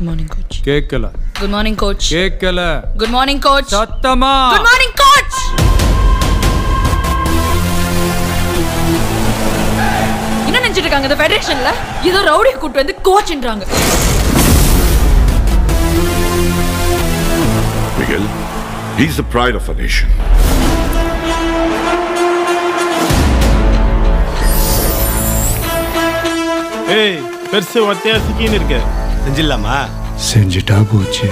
Good morning coach கேட்கல good morning coach கேட்கல good morning coach சத்தமா குட் மார்னிங் கோச் என்ன நினைச்சிட்டு இருக்காங்க இந்த ஃபெடரேஷன்ல ஏதோ ரவுடியை கூட்டு வந்து கோச்ன்றாங்க Miguel, he's the pride of a nation. ஏய் பெருசு ஒத்தையா சிக்கின்னு இருக்கு செஞ்சிடலாமா செஞ்சுட்டா போச்சு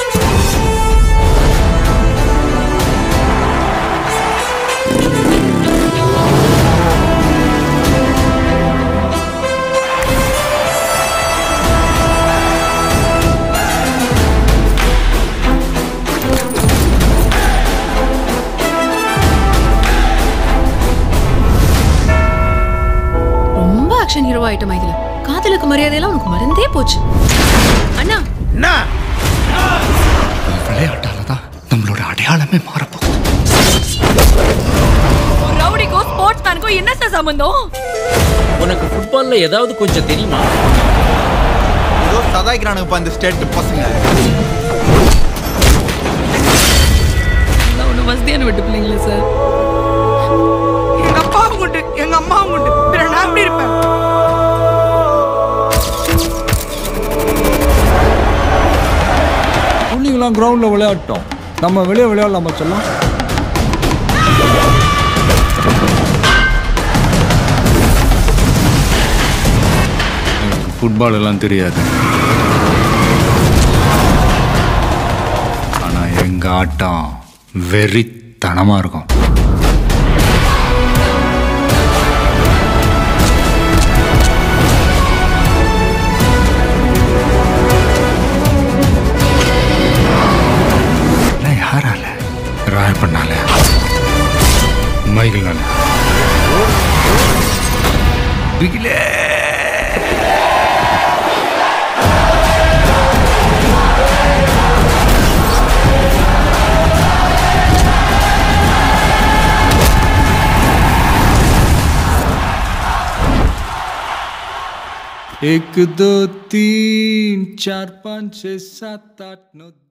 ரொம்ப ஆக்ஷன் ஹீரோ ஆயிட்டமா இதுல காதலுக்கு மரியாதையெல்லாம் உனக்கு மறந்தே போச்சு அண்ணா என்ன விளையாட்டால தான் நம்மளோட அடையாளமே மாறப்போகுது ஒரு ரவுடிக்கோ ஸ்போர்ட்ஸ் மேனுக்கோ என்ன சார் சம்பந்தம் உனக்கு ஃபுட்பால்ல ஏதாவது கொஞ்சம் தெரியுமா ஏதோ சதாய்க்கிறானுங்கப்பா இந்த ஸ்டேட் பசங்க எல்லாம் ஒன்றும் வசதியான விட்டு பிள்ளைங்களே சார் எங்க அப்பாவும் உண்டு எங்க அம்மாவும் உண்டு பிற நான் எப்படி இருப்பேன் புள்ளிங்களாம் கிரவுண்ட்ல விளையாட்டோம் நம்ம வெளியே விளையாடலாமா சொல்லலாம் ஃபுட்பால் எல்லாம் தெரியாது ஆனா எங்க ஆட்டம் வெறித்தனமா இருக்கும் எல்லாம் யாரால ராய் பண்ணால மைகிள்னால பிகிலே एक दो तीन चार पाँच छः सात आठ नौ